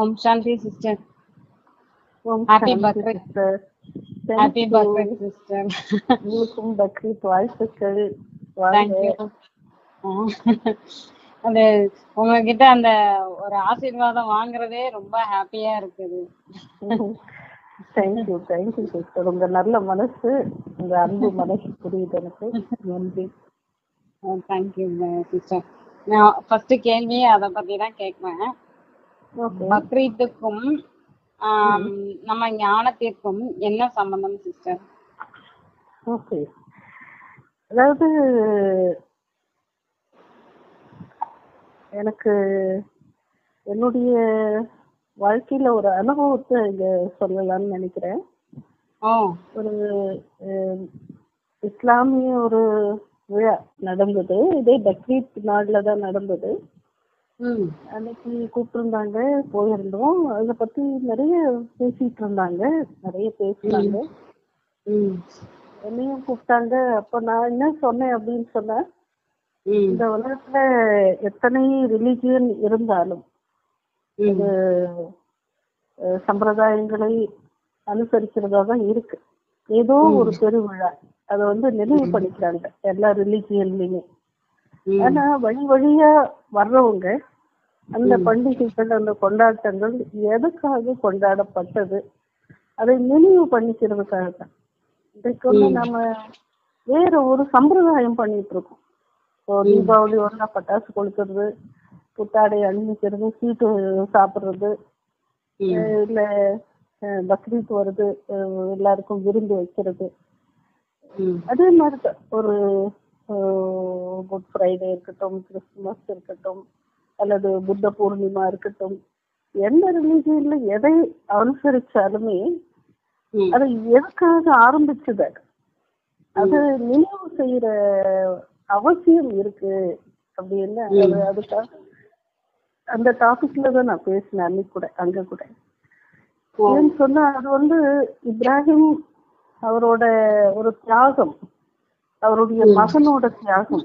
Om Shanti sister Om Happy Shanti birthday. sister. Thank happy you. Birthday sister உங்களுக்கும் பக்ரீத் வாழ்த்துக்கள் வாழ்க. Thank you அது உங்ககிட்ட அந்த ஒரு ஆசீர்வாதம் வாங்குறதே ரொம்ப ஹாப்பியா இருக்குது Thank you, thank you sister. உங்க நல்ல மனசு உங்க அன்பு மனசு புரியுது எனக்கு நன்றி தேங்க்யூ சிஸ்டர் நான் ஃபர்ஸ்ட் கேள்வியே அதை பத்தி தான் கேட்குறேன் ஓகே பக்ரீத்துக்கும் ஆம், நம்ம ஞானத்திற்கும் என்ன சம்பந்தம் சிஸ்டர் ஓகே அதாவது எனக்கு என்னுடைய வாழ்க்கையில ஒரு அனுபவத்தை இங்க சொல்லலாம்னு நினைக்கிறேன் ஓ ஒரு அஹ், இஸ்லாமிய ஒரு விழா நடந்தது இதே பக்ரீத் நாள்ல தான் நடந்தது ம் அன்னைக்கு கூப்பிட்டுருந்தாங்க போயிருந்தோம் அதை பத்தி நிறைய பேசிட்டு இருந்தாங்க நிறைய பேசினாங்க ம் என்னையும் கூப்பிட்டாங்க அப்ப நான் என்ன சொன்னேன் அப்படின்னு சொன்னேன் ம் இந்த உலகத்துல எத்தனை ரிலிஜியன் இருந்தாலும் ம் அது அஹ், சம்பிரதாயங்களை அனுசரிக்கிறதா தான் இருக்கு ஏதோ ஒரு பெருவிழா அதை வந்து நினைவு பண்ணிக்கிறாங்க எல்லா ரிலிஜியன்லயுமே ம் ஆனா வழி வழியா வர்றவங்க அந்த பண்டிகைகள் அந்த கொண்டாட்டங்கள் எதுக்காக கொண்டாடப்பட்டது அதை நினைவு பண்ணிக்கிறதுக்காக தான் இன்றைக்கு வந்து நம்ம வேற ஒரு சம்பிரதாயம் பண்ணிட்டு இருக்கோம் இப்போ தீபாவளி ஒன்றா பட்டாசு கொளுத்துறது புத்தாடை அணிவிக்கிறது சீட்டு சாப்பிடுறது ம் அஹ் இல்ல அஹ் பக்ரீத் வருது அஹ் எல்லாருக்கும் விருந்து வைக்கிறது ம் அதே மாதிரி தான் ஒரு குட் ஃப்ரைடே இருக்கட்டும் கிறிஸ்துமஸ் இருக்கட்டும் அல்லது புத்த பூர்ணிமா இருக்கட்டும் எந்த ரிலீஜியன்ல எதை அனுசரிச்சாலுமே ம் அது எதுக்காக ஆரம்பிச்சது அது? அது நினைவு செய்யற அவசியம் இருக்கு அப்படின்னு அது அதுக்காக அந்த டாபிக்ல தான் நான் பேசினேன் அன்னைக்கு கூட அங்க கூட ஏன்னு சொன்னா அது வந்து இப்ராஹிம் அவரோட ஒரு தியாகம் அவருடைய மகனோட தியாகம்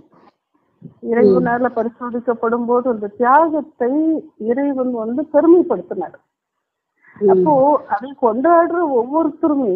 இறைவனால பரிசோதிக்கப்படும் போது அந்த தியாகத்தை இறைவன் வந்து பெருமைப்படுத்தினார் அப்போ அதை கொண்டாடுற ஒவ்வொருத்தருமே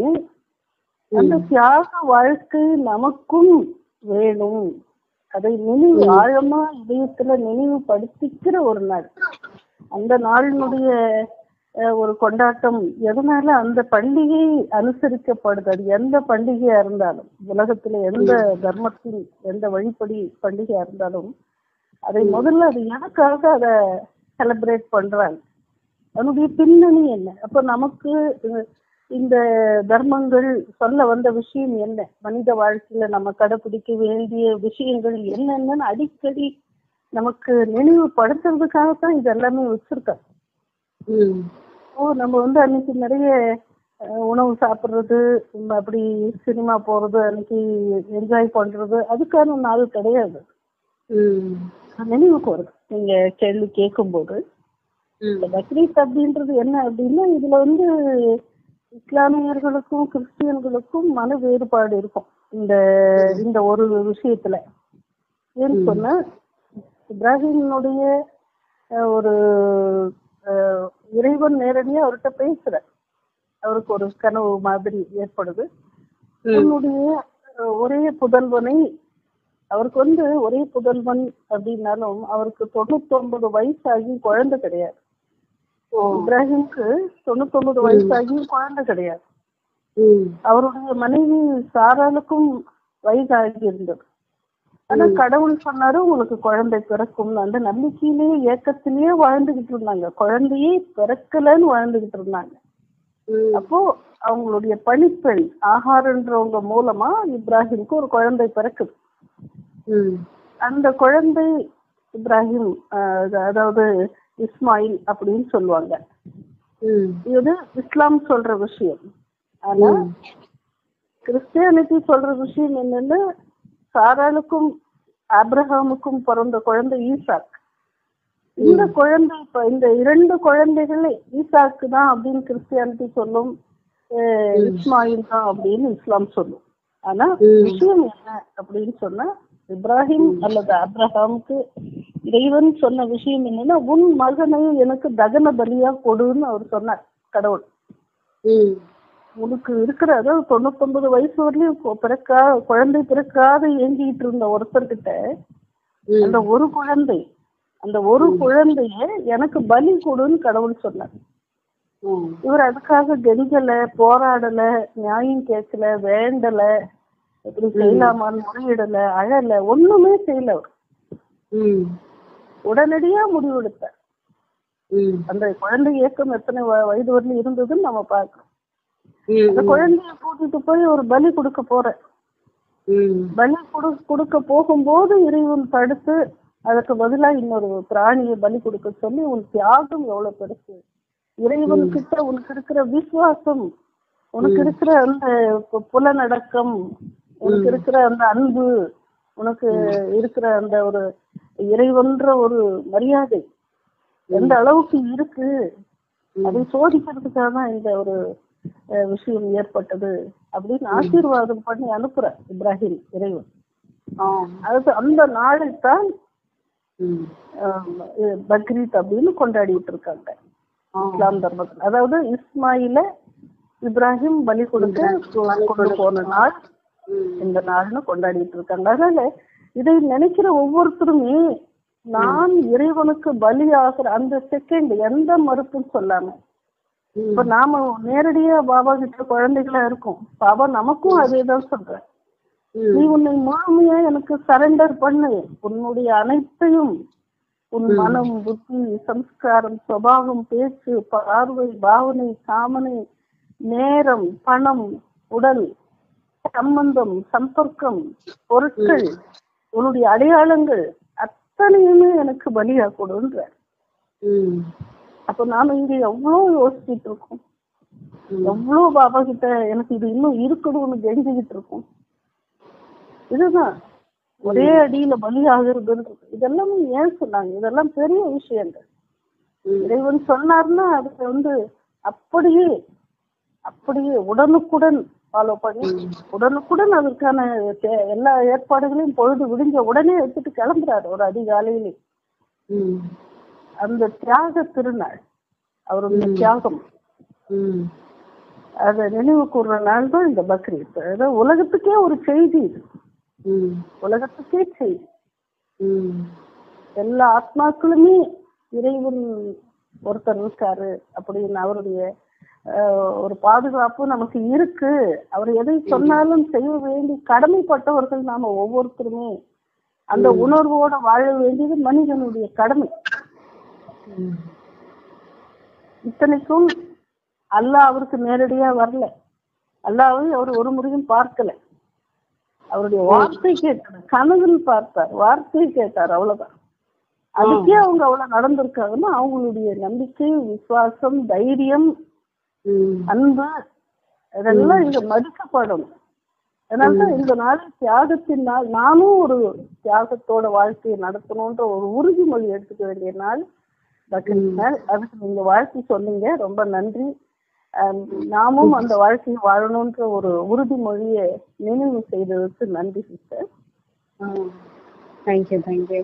அந்த தியாக வாழ்க்கை நமக்கும் வேணும் அதை நினைவு ஆழமா இதயத்துல நினைவுபடுத்திக்கிற ஒரு நாள் அந்த நாளினுடைய அஹ், ஒரு கொண்டாட்டம் எதனால அந்த பண்டிகை அனுசரிக்கப்படுது அது எந்த பண்டிகையா இருந்தாலும் உலகத்துல எந்த தர்மத்தின் எந்த வழிப்படி பண்டிகையா இருந்தாலும் அதை முதல்ல அது எதுக்காக அதை செலிப்ரேட் பண்றாங்க அதனுடைய பின்னணி என்ன அப்ப நமக்கு அஹ், இந்த தர்மங்கள் சொல்ல வந்த விஷயம் என்ன மனித வாழ்க்கையில நம்ம கடைபிடிக்க வேண்டிய விஷயங்கள் என்னென்னு அடிக்கடி நமக்கு நினைவுபடுத்துறதுக்காகத்தான் இது எல்லாமே வச்சிருக்காங்க ம் ஓ நம்ம வந்து அன்னைக்கு நிறைய அஹ், உணவு சாப்பிடுறது உம், அப்படி சினிமா போறது அன்னைக்கு என்ஜாய் பண்றது அதுக்கான நாள் கிடையாது ம் நினைவுக்கு வருது நீங்க கேள்வி கேட்கும்போது ம் இந்த பக்ரீத் அப்படின்றது என்ன அப்படின்னா இதுல வந்து இஸ்லாமியர்களுக்கும் கிறிஸ்டியன்களுக்கும் மன வேறுபாடு இருக்கும் இந்த இந்த ஒரு விஷயத்துல ஏன்னு சொன்னா இப்ராஹிமினுடைய அஹ், ஒரு அஹ், இறைவன் நேரடியா அவர்கிட்ட பேசுற அவருக்கு ஒரு கனவு மாதிரி ஏற்படுது உன்னுடைய அஹ், ஒரே புதல்வனை அவருக்கு வந்து ஒரே புதல்வன் அப்படின்னாலும் அவருக்கு தொண்ணூத்தி ஒன்பது வயசாகி குழந்தை கிடையாது இப்ராஹிம்க்கு தொண்ணூத்தி ஒன்பது வயசாகி குழந்தை கிடையாது ம் அவருடைய மனைவி சாராளுக்கும் வயதாகி இருந்தது ஆனா கடவுள் சொன்னாரு உங்களுக்கு குழந்தை பிறக்கும் அந்த நம்பிக்கையிலேயே ஏக்கத்திலேயே வாழ்ந்துகிட்டு இருந்தாங்க குழந்தையே பிறக்கலன்னு வாழ்ந்துகிட்டு இருந்தாங்க ம் அப்போ அவங்களுடைய பணிப்பெண் ஆகாரன்றவங்க மூலமா இப்ராஹிம்க்கு ஒரு குழந்தை பிறக்குது ம் அந்த குழந்தை இப்ராஹிம் ஆஹ், அதாவது இஸ்மாயில் அப்படின்னு சொல்லுவாங்க ம் இது இஸ்லாம் சொல்ற விஷயம் ஆனா கிறிஸ்டியானிட்டி சொல்ற விஷயம் என்னன்னா சாராளுக்கும் ஆப்ரஹாமுக்கும் பிறந்த குழந்தை ஈசாக் இந்த குழந்தை இப்ப இந்த இரண்டு குழந்தைகள் ஈசாக்கு தான் அப்படின்னு கிறிஸ்டியானிட்டி சொல்லும் அஹ் இஸ்மாயில் தான் அப்படின்னு இஸ்லாம் சொல்லும் ஆனா விஷயம் என்ன அப்படின்னு சொன்னா இப்ராஹிம் அல்லது அப்ரஹாமுக்கு இறைவன் சொன்ன விஷயம் என்னன்னா உன் மகனை எனக்கு தகன பலியா கொடுன்னு அவர் சொன்னார் கடவுள் ம் உனக்கு இருக்கிற அதாவது தொண்ணூத்தொன்பது வயசு வரலையும் கொ- பிறக்கா குழந்தை பிறக்காத ஏங்கிட்டு இருந்த ஒருத்தர்கிட்ட ம் அந்த ஒரு குழந்தை அந்த ஒரு குழந்தைய எனக்கு பலி கொடுன்னு கடவுள் சொன்னார் ம் இவர் அதுக்காக கெஞ்சல போராடல நியாயம் கேட்கல வேண்டல இப்படி செய்யலாமான்னு முறையிடல அழல ஒண்ணுமே செய்யல அவர் ம் உடனடியா முடிவெடுத்தார் ம் அந்த குழந்தை இயக்கம் எத்தனை வ- வயது வரலும் இருந்ததுன்னு நம்ம பார்க்கணும் அந்த ம் குழந்தைய கூட்டிட்டு போய் ஒரு பலி கொடுக்க போற ம் பலி கொடு கொடுக்க போகும்போது இறைவன் தடுத்து அதுக்கு பதிலா இன்னொரு பிராணியை பலி கொடுக்க சொல்லி உன் தியாகம் எவ்வளவு பெருசு இறைவன் கிட்ட உனக்கு இருக்கிற விசுவாசம் உனக்கு இருக்கிற அந்த பு- புலனடக்கம் உனக்கு இருக்கிற அந்த அன்பு உனக்கு இருக்கிற அந்த ஒரு இறைவன்ற ஒரு மரியாதை எந்த அளவுக்கு இருக்கு அதை சோதிக்கிறதுக்காக தான் இந்த ஒரு அஹ், விஷயம் ஏற்பட்டது அப்படின்னு ஆசீர்வாதம் பண்ணி அனுப்புற இப்ராஹிம் இறைவன் ஆ அது அந்த நாளைத்தான் ம் ஆஹ், இது பக்ரீத் அப்படின்னு கொண்டாடிட்டு இருக்காங்க ஆ இஸ்லாம் தர்மத்தில் அதாவது இஸ்மாயில இப்ராஹிம் பலி கொடுக்க கொண்டு போன நாள் ம் இந்த நாள்னு கொண்டாடிட்டு இருக்காங்க அதனால இதை நினைக்கிற ஒவ்வொருத்தருமே நான் இறைவனுக்கு பலி ஆகிற அந்த செகண்ட் எந்த மறுப்பும் சொல்லாம இப்ப நாம நேரடியா பாபா கிட்ட குழந்தைகளா இருக்கோம் பாபா நமக்கும் அதே தான் சொல்றேன் ம் நீ உன்னை முழுமையா எனக்கு சரண்டர் பண்ணு உன்னுடைய அனைத்தையும் உன் மனம் புத்தி சம்ஸ்காரம் சுபாவம் பேச்சு பார்வை பாவனை காமனை நேரம் பணம் உடல் சம்பந்தம் சம்பர்க்கம் பொருட்கள் உன்னுடைய அடையாளங்கள் அத்தனையுமே எனக்கு பலியா கொடுன்ற ம் அப்ப நாம இங்க எவ்வளவு யோசிச்சுட்டு இருக்கோம் எவ்வளவு பாபா கிட்ட எனக்கு இது இன்னும் இருக்கணும்னு கெஞ்சிக்கிட்டு இருக்கோம் இதுதான் ஒரே அடியில பலி ஆகுறதுன்னு இதெல்லாம் ஏன் சொன்னாங்க இதெல்லாம் பெரிய விஷயங்கள் ம் இறைவன் சொன்னார்னா அதுக்கு வந்து அப்படியே அப்படியே உடனுக்குடன் ஃபாலோ பண்ணி உடனுக்குடன் அதற்கான தே- எல்லா ஏற்பாடுகளையும் பொழுது விடிஞ்ச உடனே எடுத்துட்டு கிளம்புறாரு ஒரு அதிகாலையிலே ம் அந்த தியாக திருநாள் அவருடைய தியாகம் ம் அதை நினைவு கூர்ற நாள் தான் இந்த பக்ரீத் அதாவது உலகத்துக்கே ஒரு செய்தி இது ம் உலகத்துக்கே செய்தி ம் எல்லா ஆத்மாக்களுமே இறைவன் ஒருத்தர் இருக்காரு அப்படின்னு அவருடைய ஆஹ், ஒரு பாதுகாப்பு நமக்கு இருக்கு அவர் எதை சொன்னாலும் செய்ய வேண்டி கடமைப்பட்டவர்கள் நாம ஒவ்வொருத்தருமே அந்த உணர்வோட வாழ வேண்டியது மனிதனுடைய கடமை ம் இத்தனைக்கும் அல்லாஹ் அவருக்கு நேரடியா வரல அல்லாவை அவர் ஒரு முறையும் பார்க்கல அவருடைய வார்த்தை கேட்டார் கனவில் பார்த்தார் வார்த்தை கேட்டார் அவ்வளவுதான் அதுக்கே அவங்க அவ்வளவு நடந்திருக்காங்கன்னா அவங்களுடைய நம்பிக்கை விசுவாசம் தைரியம் ம் அன்பு இதெல்லாம் இங்க மதிக்கப்படணும் அதனாலதான் இந்த நாள் தியாகத்தின் நாள் நானும் ஒரு தியாகத்தோட வாழ்க்கையை நடத்தணும்ன்ற ஒரு உறுதிமொழி எடுத்துக்க வேண்டிய நாள் பக்ரீத் நாள் அதுக்கு நீங்க வாழ்க்கை சொன்னீங்க ரொம்ப நன்றி ஆம், நாமும் அந்த வாழ்க்கையை வாழணும்ன்ற ஒரு உறுதிமொழியை நினைவு செய்ததுக்கு நன்றி சிஸ்டர் தேங்க்யூ தேங்க்யூ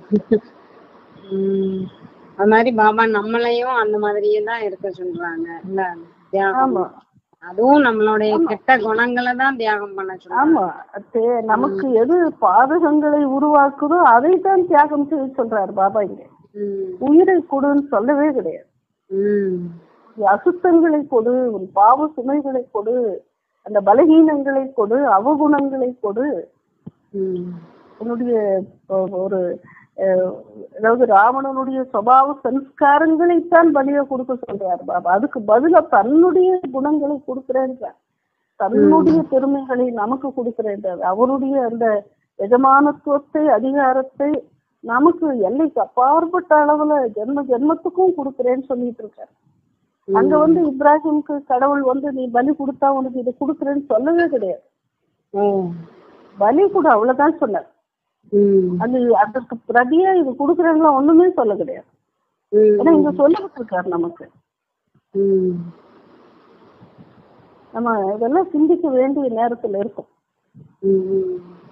அது மாதிரி பாபா நம்மளையும் அந்த மாதிரியே தான் இருக்க சொல்றாங்க இல்ல தியாகம் ஆமா அதுவும் நம்மளுடைய கெட்ட குணங்களை தான் தியாகம் பண்ண சொல்றாங்க ஆமா தே- நமக்கு எது பாதகங்களை உருவாக்குதோ அதைத்தான் தியாகம் செய்ய சொல்றாரு பாபா இங்க ம் உயிரை கொடுன்னு சொல்லவே கிடையாது ம் உன் அசுத்தங்களை கொடு உன் பாவ சுமைகளை கொடு அந்த பலகீனங்களை கொடு அவகுணங்களை கொடு ம் உன்னுடைய ஒ- ஒரு அஹ், அதாவது ராவணனுடைய சுபாவ சம்ஸ்காரங்களைத்தான் பலியா கொடுக்க சொல்றாரு பாபா அதுக்கு பதிலா தன்னுடைய குணங்களை கொடுக்கிறேன்றார் தன்னுடைய பெருமைகளை நமக்கு கொடுக்கிறேன்றார் அவருடைய அந்த எஜமானத்துவத்தை அதிகாரத்தை நமக்கு எல்லைக்கு அப்பாற்பட்ட அளவுல ஜென்ம ஜென்மத்துக்கும் கொடுக்கிறேன்னு சொல்லிட்டு இருக்காரு அங்க வந்து இப்ராஹிம்க்கு கடவுள் வந்து நீ பலி கொடுத்தா உனக்கு இதை கொடுக்குறேன்னு சொல்லவே கிடையாது ஓ பலி கொடு அவ்வளவுதான் சொன்னார் ம் அது அதற்கு பிரதியா இது கொடுக்குறேன்னு ஒண்ணுமே சொல்ல கிடையாது ம் ஏன்னா இங்க சொல்லிட்டு இருக்காரு நமக்கு ம் நம்ம இதெல்லாம் சிந்திக்க வேண்டிய நேரத்துல இருக்கும் ம் ம்